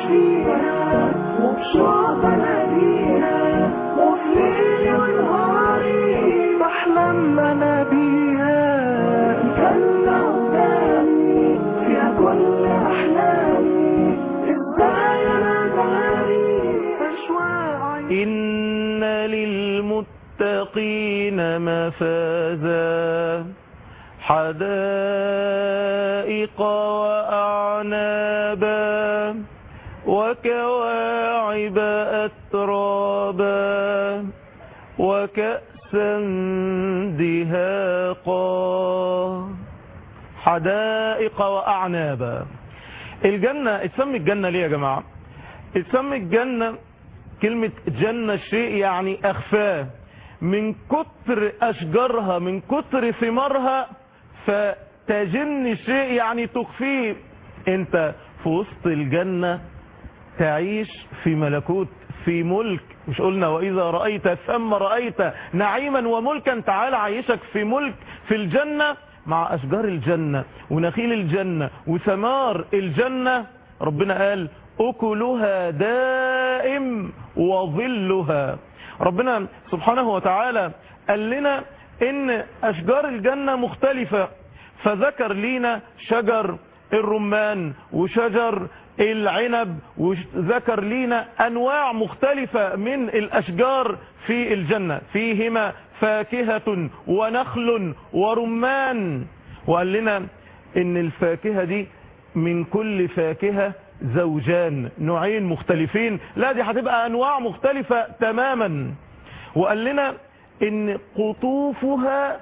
فيها وبشوق بناديها وفي ليلي ونهاري بحلم انا بيها جنة قدامي فيها كل احلامي ازاي انا داري اشواقي إن للمتقين مفازا حدائق وأعنابا وكواعب أترابا وكأسا دهاقا حدائق وأعنابا الجنة اتسمي الجنة ليه يا جماعة اتسمي الجنة كلمة جنة شيء يعني أخفاه من كتر أشجارها من كتر ثمارها فتجن شيء يعني تخفيه انت في وسط الجنة تعيش في ملكوت في ملك مش قلنا وإذا رأيت ثم رأيت نعيما وملكا تعال عيشك في ملك في الجنة مع أشجار الجنة ونخيل الجنة وثمار الجنة ربنا قال أكلها دائم وظلها ربنا سبحانه وتعالى قال لنا ان اشجار الجنة مختلفة فذكر لينا شجر الرمان وشجر العنب وذكر لينا انواع مختلفة من الاشجار في الجنة فيهما فاكهة ونخل ورمان وقال لنا ان الفاكهة دي من كل فاكهة زوجان نوعين مختلفين لا دي هتبقى انواع مختلفة تماما وقال لنا ان قطوفها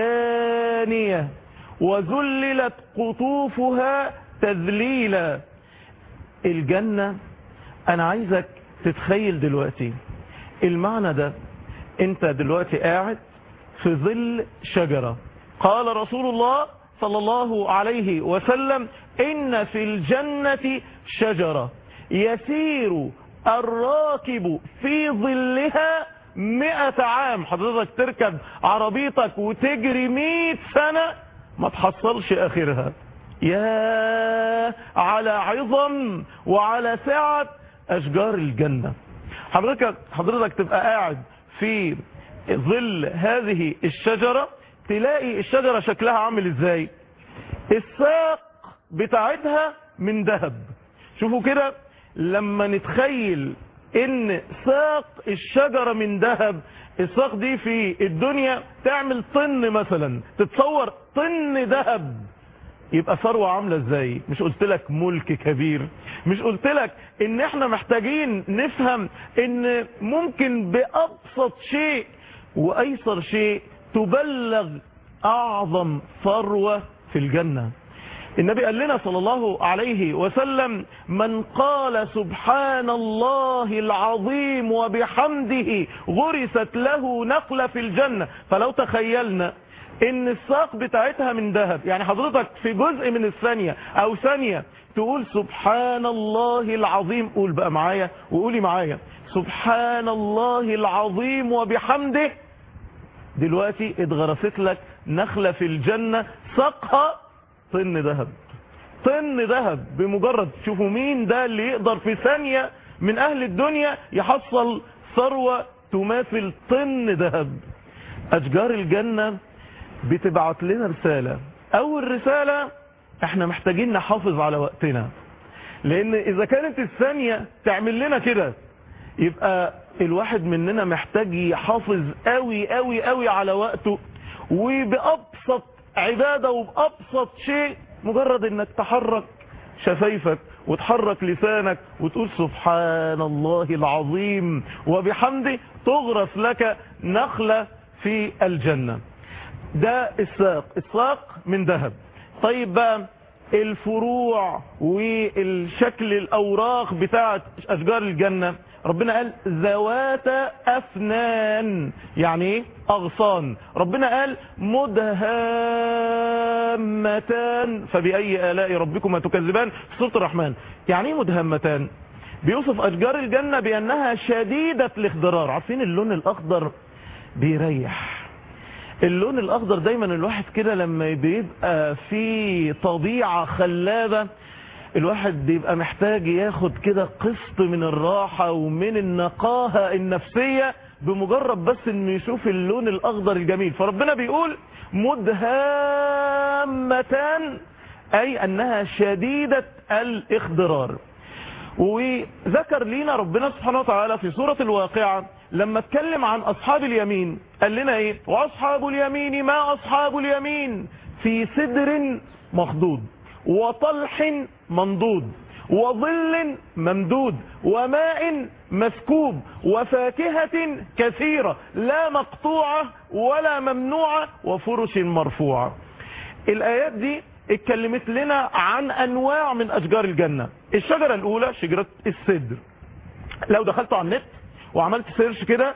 دانية وذللت قطوفها تذليلا الجنة انا عايزك تتخيل دلوقتي المعنى ده انت دلوقتي قاعد في ظل شجرة قال رسول الله صلى الله عليه وسلم إن في الجنة شجرة يسير الراكب في ظلها مئة عام حضرتك تركب عربيتك وتجري مئة سنة ما تحصلش آخرها يا على عظم وعلى سعة أشجار الجنة حضرتك, حضرتك تبقى قاعد في ظل هذه الشجرة تلاقي الشجرة شكلها عامل ازاي الساق بتاعتها من ذهب شوفوا كده لما نتخيل ان ساق الشجرة من ذهب الساق دي في الدنيا تعمل طن مثلا تتصور طن ذهب يبقى ثروة عاملة ازاي مش قلت لك ملك كبير مش قلت لك ان احنا محتاجين نفهم ان ممكن بأبسط شيء وايسر شيء تبلغ اعظم ثروة في الجنة النبي قال لنا صلى الله عليه وسلم من قال سبحان الله العظيم وبحمده غرست له نقلة في الجنة فلو تخيلنا ان الساق بتاعتها من ذهب يعني حضرتك في جزء من الثانية او ثانية تقول سبحان الله العظيم قول بقى معايا وقولي معايا سبحان الله العظيم وبحمده دلوقتي اتغرست لك نخلة في الجنة ساقها طن ذهب طن ذهب بمجرد شوفوا مين ده اللي يقدر في ثانية من اهل الدنيا يحصل ثروة تماثل طن ذهب اشجار الجنة بتبعت لنا رسالة اول رسالة احنا محتاجين نحافظ على وقتنا لان اذا كانت الثانية تعمل لنا كده يبقى الواحد مننا محتاج يحافظ قوي قوي قوي على وقته وبأبسط عبادة وبأبسط شيء مجرد انك تحرك شفايفك وتحرك لسانك وتقول سبحان الله العظيم وبحمده تغرس لك نخلة في الجنة ده الساق الساق من ذهب طيب بقى الفروع والشكل الأوراق بتاعت أشجار الجنة ربنا قال ذوات أفنان يعني ايه أغصان ربنا قال مدهامتان فبأي آلاء ربكما تكذبان في سورة الرحمن يعني ايه مدهامتان بيوصف أشجار الجنة بأنها شديدة الاخضرار عارفين اللون الأخضر بيريح اللون الأخضر دايما الواحد كده لما بيبقى في طبيعة خلابة الواحد بيبقى محتاج ياخد كده قسط من الراحة ومن النقاهة النفسية بمجرد بس انه يشوف اللون الاخضر الجميل فربنا بيقول مدهامتان اي انها شديدة الاخضرار وذكر لينا ربنا سبحانه وتعالى في سورة الواقعة لما اتكلم عن اصحاب اليمين قال لنا ايه واصحاب اليمين ما اصحاب اليمين في سدر مخضود وطلح منضود وظل ممدود وماء مسكوب وفاكهة كثيرة لا مقطوعة ولا ممنوعة وفرش مرفوعة الآيات دي اتكلمت لنا عن أنواع من أشجار الجنة الشجرة الأولى شجرة السدر لو دخلت على النت وعملت سيرش كده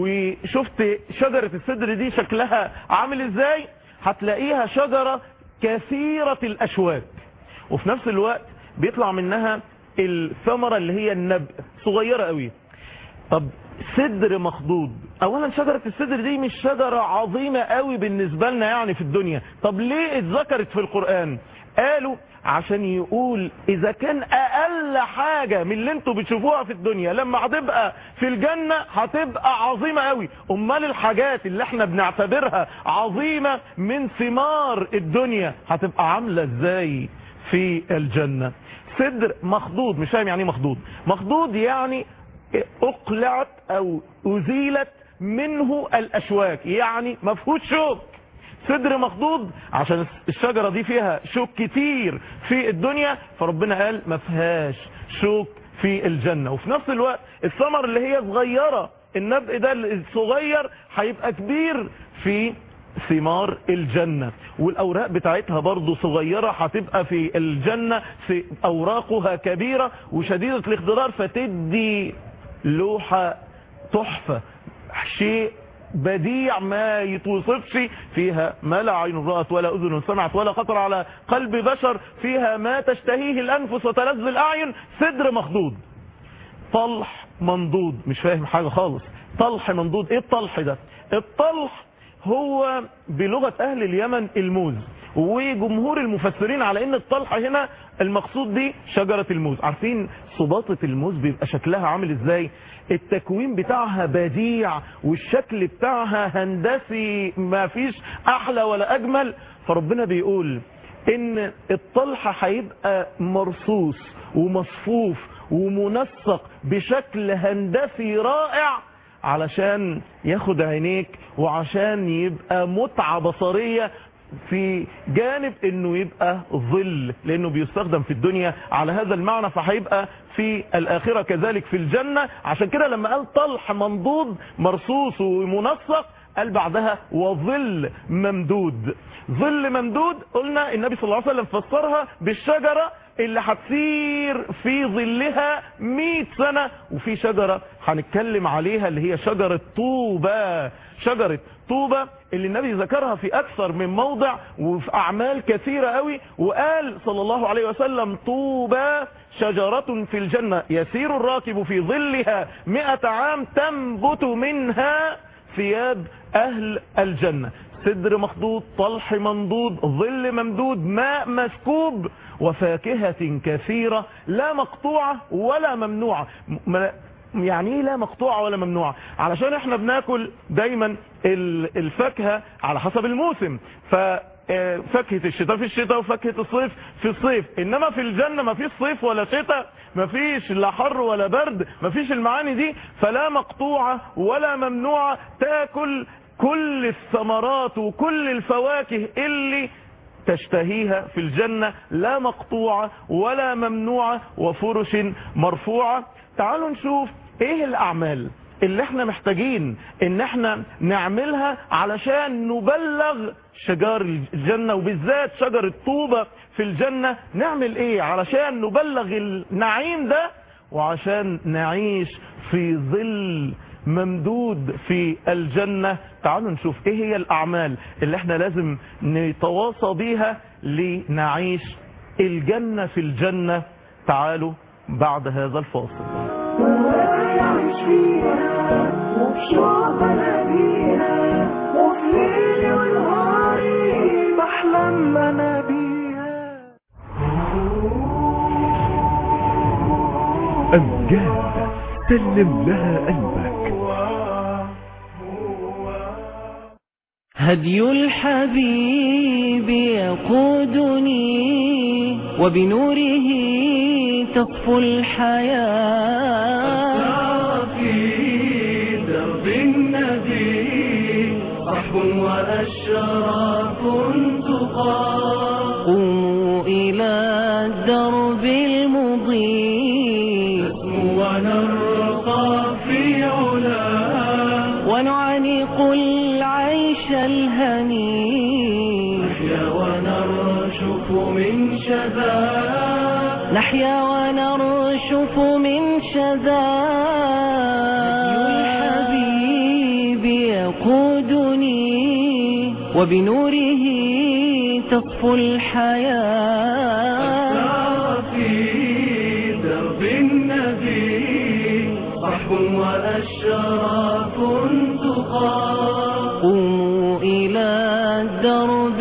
وشفت شجرة السدر دي شكلها عامل ازاي هتلاقيها شجرة كثيرة الأشواك وفي نفس الوقت بيطلع منها الثمرة اللي هي النبق صغيرة قوي طب سدر مخضوض اولا شجرة السدر دي مش شجرة عظيمة قوي بالنسبة لنا يعني في الدنيا طب ليه اتذكرت في القرآن قالوا عشان يقول اذا كان اقل حاجة من اللي انتوا بتشوفوها في الدنيا لما هتبقى في الجنة هتبقى عظيمة قوي امال الحاجات اللي احنا بنعتبرها عظيمة من ثمار الدنيا هتبقى عاملة ازاي في الجنة صدر مخضوض مش فاهم يعني ايه مخضوض مخضوض يعني اقلعت او ازيلت منه الاشواك يعني ما فيهوش شوك صدر مخضوض عشان الشجرة دي فيها شوك كتير في الدنيا فربنا قال ما فيهاش شوك في الجنة وفي نفس الوقت الثمر اللي هي صغيرة النبق ده الصغير هيبقى كبير في ثمار الجنة والأوراق بتاعتها برضو صغيرة هتبقى في الجنة في أوراقها كبيرة وشديدة الاخضرار فتدي لوحة تحفة شيء بديع ما يتوصفش فيها ما لا عين رأت ولا أذن سمعت ولا خطر على قلب بشر فيها ما تشتهيه الأنفس وتلذ الأعين صدر مخضوض طلح منضود مش فاهم حاجة خالص طلح منضود ايه الطلح ده الطلح هو بلغة اهل اليمن الموز وجمهور المفسرين على ان الطلح هنا المقصود دي شجرة الموز عارفين صباطة الموز بيبقى شكلها عامل ازاي التكوين بتاعها بديع والشكل بتاعها هندسي ما فيش احلى ولا اجمل فربنا بيقول ان الطلح هيبقى مرصوص ومصفوف ومنسق بشكل هندسي رائع علشان ياخد عينيك وعشان يبقى متعة بصرية في جانب انه يبقى ظل لانه بيستخدم في الدنيا على هذا المعنى فهيبقى في الاخرة كذلك في الجنة عشان كده لما قال طلح منضود مرصوص ومنسق قال بعدها وظل ممدود ظل ممدود قلنا النبي صلى الله عليه وسلم فسرها بالشجرة اللي هتسير في ظلها 100 سنة وفي شجرة هنتكلم عليها اللي هي شجرة طوبة شجرة طوبة اللي النبي ذكرها في أكثر من موضع وفي أعمال كثيرة قوي وقال صلى الله عليه وسلم طوبة شجرة في الجنة يسير الراكب في ظلها مئة عام تنبت منها ثياب أهل الجنة سدر مخضوض طلح منضود ظل ممدود ماء مسكوب وفاكهة كثيرة لا مقطوعة ولا ممنوعة يعني ايه لا مقطوعة ولا ممنوعة علشان احنا بناكل دايما الفاكهة على حسب الموسم ف فاكهة الشتاء في الشتاء وفاكهة الصيف في الصيف انما في الجنة ما فيش صيف ولا شتاء ما فيش لا حر ولا برد ما فيش المعاني دي فلا مقطوعة ولا ممنوعة تاكل كل الثمرات وكل الفواكه اللي تشتهيها في الجنة لا مقطوعة ولا ممنوعة وفرش مرفوعة تعالوا نشوف ايه الاعمال اللي احنا محتاجين ان احنا نعملها علشان نبلغ شجار الجنة وبالذات شجر الطوبة في الجنة نعمل ايه علشان نبلغ النعيم ده وعشان نعيش في ظل ممدود في الجنة تعالوا نشوف ايه هي الاعمال اللي احنا لازم نتواصى بيها لنعيش الجنة في الجنة تعالوا بعد هذا الفاصل ويعيش فيها وبشوق بناديها وفي ليلي ونهاري بحلم انا بيها أمجاد سلم لها قلبك هدي الحبيب يقودني وبنوره تصفو الحياة في درب النبي صحب وأشراف تقام قوموا إلى الدرب المضيء ونرقى في علا ونعانق العيش الهني نحيا ونرشف من شذا نحيا ونرشف من شذا الحبيب يقودني وبنوره تصفو الحياة في درب النبي صحب وأشراف تقام قوموا إلى الدرب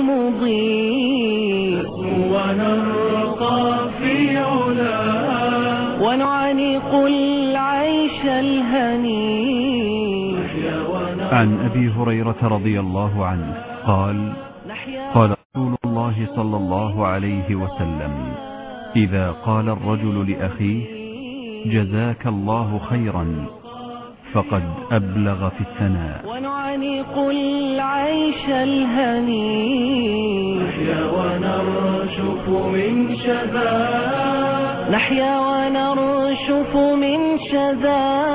المضيء ونرقى في علا ونعانق العيش الهني نحيا ونرقى عن أبي هريرة رضي الله عنه قال نحيا قال رسول الله صلى الله عليه وسلم إذا قال الرجل لأخيه جزاك الله خيرا فقد أبلغ في الثناء ونعانق العيش الهني نحيا ونرشف من شذا نحيا ونرشف من شذا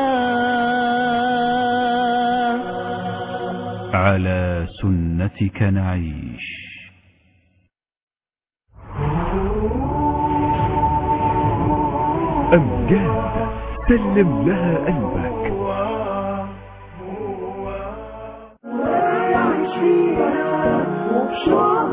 على سنتك نعيش أمجاد سلم لها قلبك ويعيش فيها وبشوق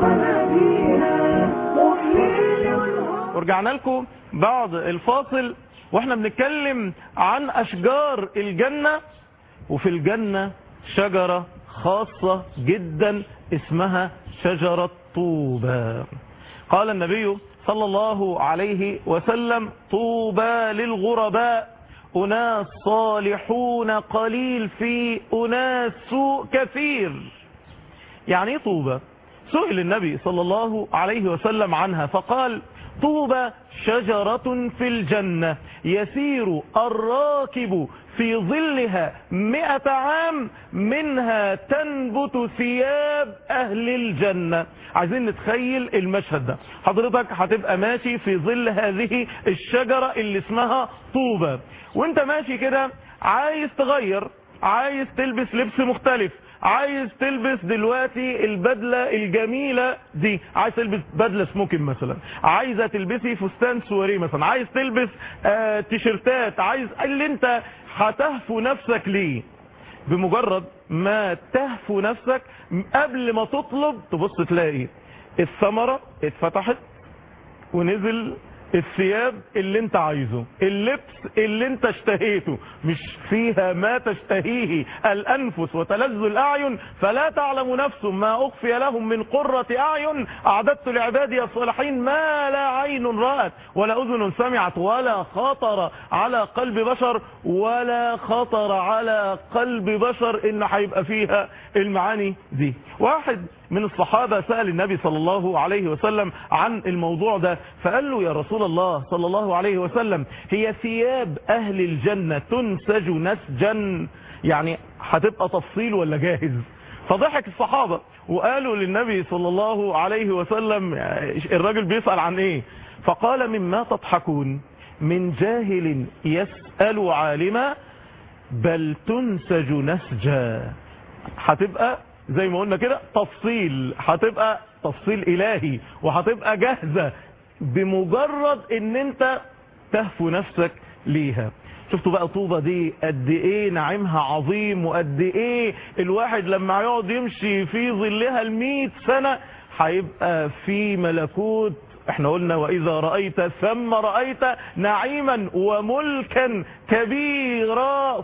بلدينا وفي ليل ونهار ورجعنا لكم بعد الفاصل واحنا بنتكلم عن اشجار الجنة وفي الجنة شجرة خاصة جدا اسمها شجرة طوبى قال النبي صلى الله عليه وسلم طوبى للغرباء أناس صالحون قليل في أناس سوء كثير يعني ايه طوبى سئل النبي صلى الله عليه وسلم عنها فقال طوبى شجرة في الجنة يسير الراكب في ظلها مئة عام منها تنبت ثياب أهل الجنة عايزين نتخيل المشهد ده حضرتك هتبقى ماشي في ظل هذه الشجرة اللي اسمها طوبى وانت ماشي كده عايز تغير عايز تلبس لبس مختلف عايز تلبس دلوقتي البدلة الجميلة دي عايز تلبس بدلة سموكن مثلا عايزة تلبسي فستان سواري مثلا عايز تلبس آه تيشرتات عايز اللي انت هتهفو نفسك ليه بمجرد ما تهفو نفسك قبل ما تطلب تبص تلاقي الثمرة اتفتحت ونزل الثياب اللي انت عايزه اللبس اللي انت اشتهيته مش فيها ما تشتهيه الانفس وتلذ الاعين فلا تعلم نفس ما اخفي لهم من قرة اعين اعددت لعبادي الصالحين ما لا عين رأت ولا اذن سمعت ولا خطر على قلب بشر ولا خطر على قلب بشر ان هيبقى فيها المعاني دي واحد من الصحابة سأل النبي صلى الله عليه وسلم عن الموضوع ده فقال له يا رسول الله صلى الله عليه وسلم هي ثياب أهل الجنة تنسج نسجا يعني هتبقى تفصيل ولا جاهز فضحك الصحابة وقالوا للنبي صلى الله عليه وسلم الراجل بيسأل عن ايه فقال مما تضحكون من جاهل يسأل عالما بل تنسج نسجا هتبقى زي ما قلنا كده تفصيل هتبقى تفصيل الهي وهتبقى جاهزة بمجرد ان انت تهفو نفسك ليها شفتوا بقى طوبة دي قد ايه نعيمها عظيم وقد ايه الواحد لما يقعد يمشي في ظلها المئة سنة هيبقى في ملكوت احنا قلنا واذا رأيت ثم رأيت نعيما وملكا كبيرا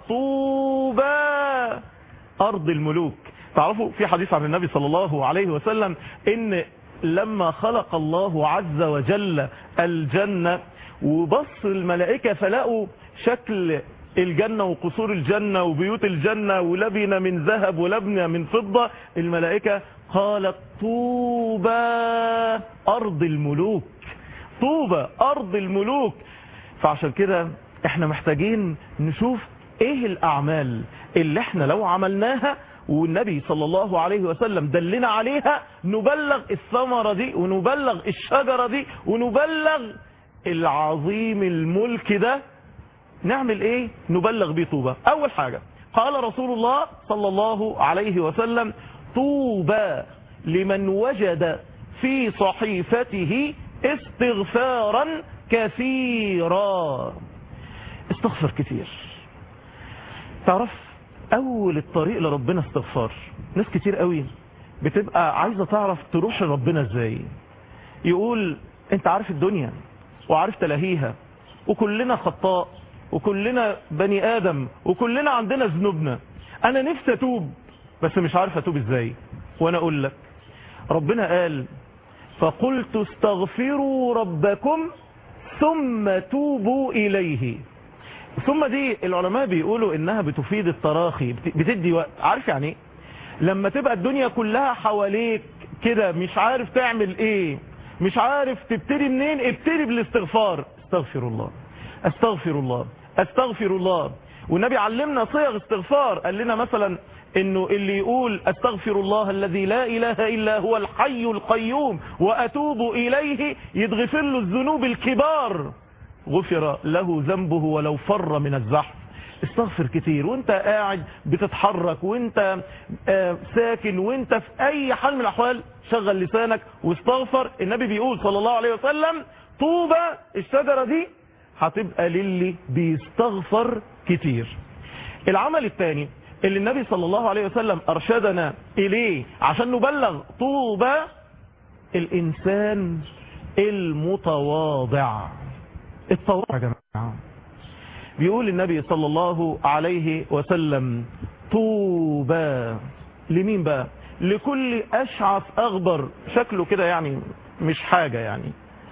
طوبى ارض الملوك تعرفوا في حديث عن النبي صلى الله عليه وسلم ان لما خلق الله عز وجل الجنة وبص الملائكة فلقوا شكل الجنة وقصور الجنة وبيوت الجنة ولبن من ذهب ولبن من فضة الملائكة قالت طوبى أرض الملوك طوبى أرض الملوك فعشان كده احنا محتاجين نشوف ايه الأعمال اللي احنا لو عملناها والنبي صلى الله عليه وسلم دلنا عليها نبلغ الثمرة دي ونبلغ الشجرة دي ونبلغ العظيم الملك ده نعمل ايه نبلغ بيه طوبى اول حاجة قال رسول الله صلى الله عليه وسلم طوبى لمن وجد في صحيفته استغفارا كثيرا استغفر كتير تعرف اول الطريق لربنا استغفار ناس كتير قوي بتبقى عايزة تعرف تروح لربنا ازاي يقول انت عارف الدنيا وعارف تلاهيها وكلنا خطاء وكلنا بني ادم وكلنا عندنا ذنوبنا انا نفسي اتوب بس مش عارف اتوب ازاي وانا اقول لك ربنا قال فقلت استغفروا ربكم ثم توبوا اليه ثم دي العلماء بيقولوا انها بتفيد التراخي بت- بتدي وقت عارف يعني ايه لما تبقى الدنيا كلها حواليك كده مش عارف تعمل ايه مش عارف تبتدي منين ابتدي بالاستغفار استغفر الله استغفر الله استغفر الله والنبي علمنا صيغ استغفار قال لنا مثلا انه اللي يقول استغفر الله الذي لا اله الا هو الحي القيوم واتوب اليه يتغفر له الذنوب الكبار غفر له ذنبه ولو فر من الزحف استغفر كتير وانت قاعد بتتحرك وانت آه، ساكن وانت في اي حال من الاحوال شغل لسانك واستغفر النبي بيقول صلى الله عليه وسلم طوبى الشجرة دي هتبقى للي بيستغفر كتير العمل الثاني اللي النبي صلى الله عليه وسلم ارشدنا اليه عشان نبلغ طوبى الانسان المتواضع التواضع يا جماعه بيقول النبي صلى الله عليه وسلم طوبى لمين بقى لكل اشعث اغبر شكله كده يعني مش حاجة يعني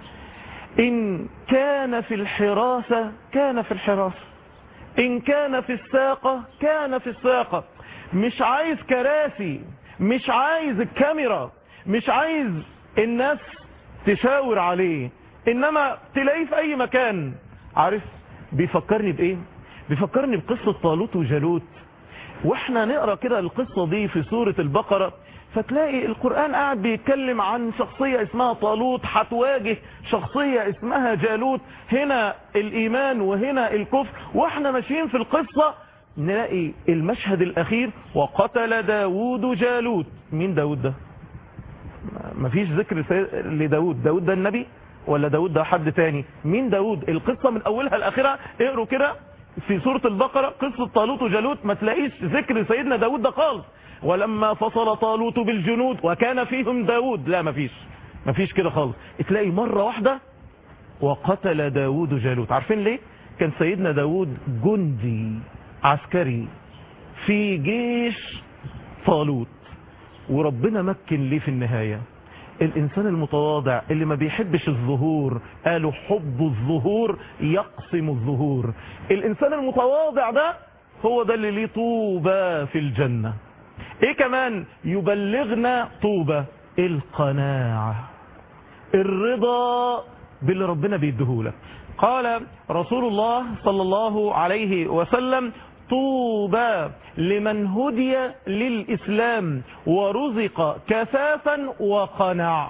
ان كان في الحراسة كان في الحراسة ان كان في الساقة كان في الساقة مش عايز كراسي مش عايز الكاميرا مش عايز الناس تشاور عليه انما تلاقيه في اي مكان عارف بيفكرني بايه بيفكرني بقصة طالوت وجالوت واحنا نقرأ كده القصة دي في سورة البقرة فتلاقي القرآن قاعد بيتكلم عن شخصية اسمها طالوت هتواجه شخصية اسمها جالوت هنا الإيمان وهنا الكفر واحنا ماشيين في القصة نلاقي المشهد الأخير وقتل داود جالوت مين داود ده مفيش ذكر سي- لداود داود ده النبي ولا داود ده حد تاني مين داود القصة من أولها لآخرها اقروا كده في سورة البقرة قصة طالوت وجالوت ما تلاقيش ذكر سيدنا داود ده خالص ولما فصل طالوت بالجنود وكان فيهم داود لا مفيش مفيش كده خالص تلاقي مرة واحدة وقتل داود جالوت عارفين ليه كان سيدنا داود جندي عسكري في جيش طالوت وربنا مكن ليه في النهاية الإنسان المتواضع اللي ما بيحبش الظهور قالوا حب الظهور يقسم الظهور الإنسان المتواضع ده هو ده اللي ليه طوبى في الجنة ايه كمان يبلغنا طوبى القناعة الرضا باللي ربنا بيديهولك قال رسول الله صلى الله عليه وسلم طوبى لمن هدي للإسلام ورزق كفافا وقناع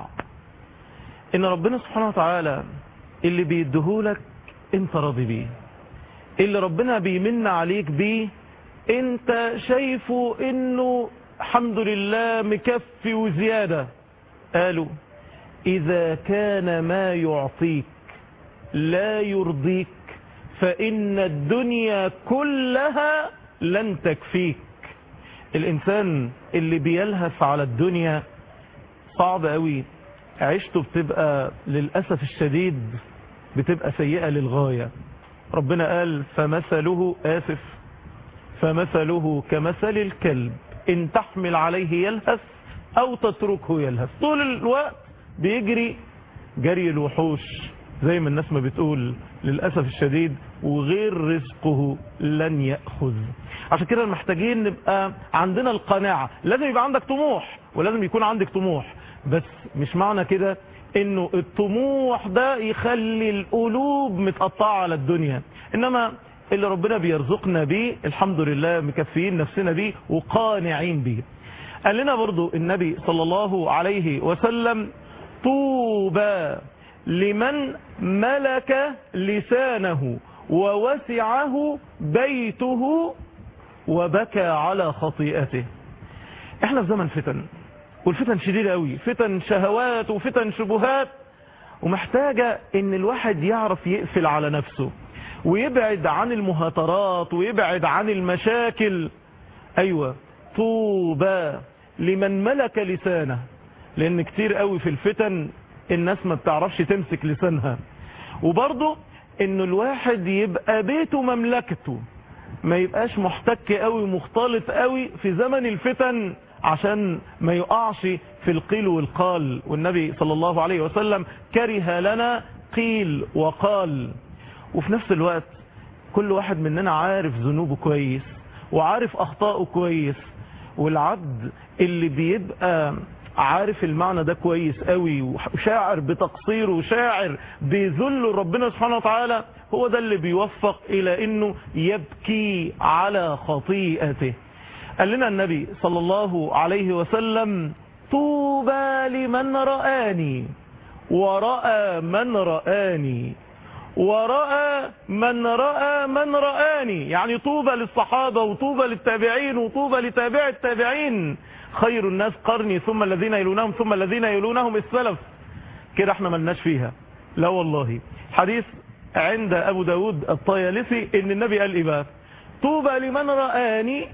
إن ربنا سبحانه وتعالى اللي بيديهولك انت راضي بيه اللي ربنا بيمن عليك بيه انت شايفه انه الحمد لله مكفي وزيادة قالوا إذا كان ما يعطيك لا يرضيك فإن الدنيا كلها لن تكفيك الإنسان اللي بيلهف على الدنيا صعب قوي عيشته بتبقى للأسف الشديد بتبقى سيئة للغاية ربنا قال فمثله آسف فمثله كمثل الكلب إن تحمل عليه يلهث أو تتركه يلهث طول الوقت بيجري جري الوحوش زي ما الناس ما بتقول للأسف الشديد وغير رزقه لن يأخذ عشان كده محتاجين نبقى عندنا القناعة لازم يبقى عندك طموح ولازم يكون عندك طموح بس مش معنى كده انه الطموح ده يخلي القلوب متقطعة على الدنيا انما اللي ربنا بيرزقنا بيه الحمد لله مكفيين نفسنا بيه وقانعين بيه قال لنا برضو النبي صلى الله عليه وسلم طوبى لمن ملك لسانه ووسعه بيته وبكى على خطيئته احنا في زمن فتن والفتن شديدة قوي فتن شهوات وفتن شبهات ومحتاجة ان الواحد يعرف يقفل على نفسه ويبعد عن المهاترات ويبعد عن المشاكل ايوه طوبى لمن ملك لسانه لان كتير قوي في الفتن الناس ما بتعرفش تمسك لسانها وبرضه انه الواحد يبقى بيته مملكته ما يبقاش محتك قوي ومختلط قوي في زمن الفتن عشان ما يقعش في القيل والقال والنبي صلى الله عليه وسلم كره لنا قيل وقال وفي نفس الوقت كل واحد مننا عارف ذنوبه كويس وعارف أخطائه كويس والعبد اللي بيبقى عارف المعنى ده كويس قوي وشاعر بتقصيره وشاعر بذل ربنا سبحانه وتعالى هو ده اللي بيوفق إلى أنه يبكي على خطيئته قال لنا النبي صلى الله عليه وسلم طوبى لمن رآني ورأى من رآني ورأى من رأى من رآني يعني طوبى للصحابة وطوبى للتابعين وطوبى لتابع التابعين خير الناس قرني ثم الذين يلونهم ثم الذين يلونهم السلف كده احنا ملناش فيها لا والله حديث عند أبو داود الطيالسي ان النبي قال إيه بقى طوبى لمن رآني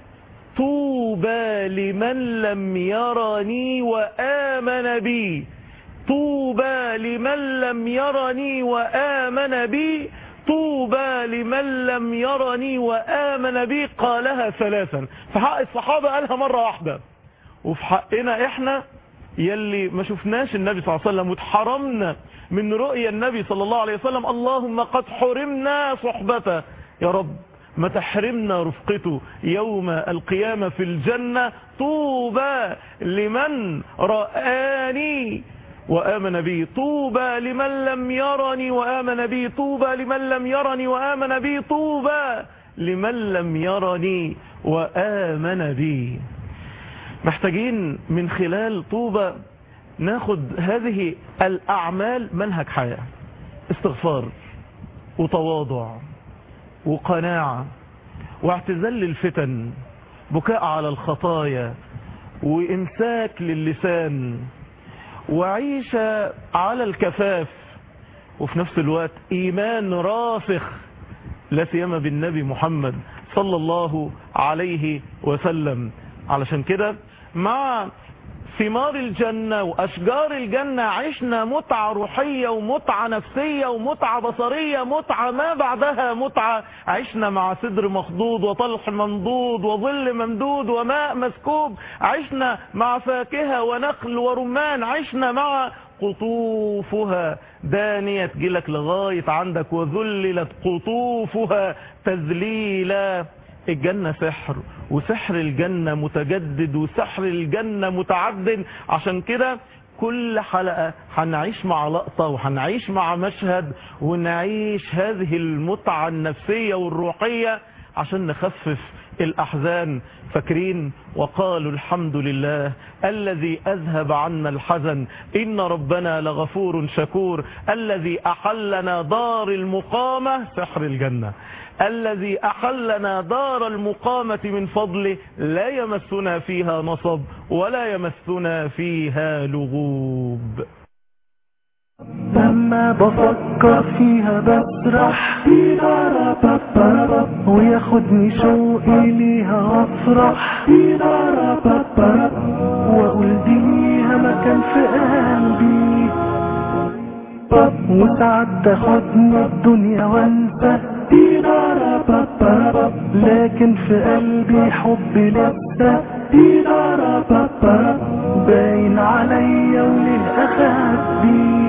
طوبى لمن لم يرني وآمن بي طوبى لمن لم يرني وآمن بي طوبى لمن لم يرني وآمن بي قالها ثلاثا في حق الصحابة قالها مرة واحدة وفي حقنا احنا يلي ما شفناش النبي صلى الله عليه وسلم واتحرمنا من رؤيا النبي صلى الله عليه وسلم اللهم قد حرمنا صحبته يا رب ما تحرمنا رفقته يوم القيامة في الجنة طوبى لمن رآني وآمن بي طوبى لمن لم يرني وآمن بي طوبى لمن لم يرني وآمن بي طوبى لمن لم يرني وآمن بي محتاجين من خلال طوبى ناخد هذه الأعمال منهج حياة استغفار وتواضع وقناعة واعتزال للفتن بكاء على الخطايا وإمساك للسان وعيشة على الكفاف وفي نفس الوقت إيمان راسخ لا سيما بالنبي محمد صلى الله عليه وسلم علشان كده مع ثمار الجنة وأشجار الجنة عشنا متعة روحية ومتعة نفسية ومتعة بصرية متعة ما بعدها متعة عشنا مع صدر مخضوض وطلح منضود وظل ممدود وماء مسكوب عشنا مع فاكهة ونخل ورمان عشنا مع قطوفها دانية تجيلك لغاية عندك وذللت قطوفها تذليلا الجنة سحر وسحر الجنة متجدد وسحر الجنة متعدد عشان كده كل حلقة هنعيش مع لقطة وهنعيش مع مشهد ونعيش هذه المتعة النفسية والروحية عشان نخفف الأحزان فاكرين وقالوا الحمد لله الذي أذهب عنا الحزن إن ربنا لغفور شكور الذي أحلنا دار المقامة سحر الجنة الذي أحلنا دار المقامة من فضله لا يمسنا فيها نصب ولا يمسنا فيها لغوب لما بفكر فيها بسرح وياخدني شوقي ليها وافرح واقول دي ليها مكان في قلبي وساعات تاخدني الدنيا وانسى لكن في قلبي حب لسه باين عليا وليه اخبي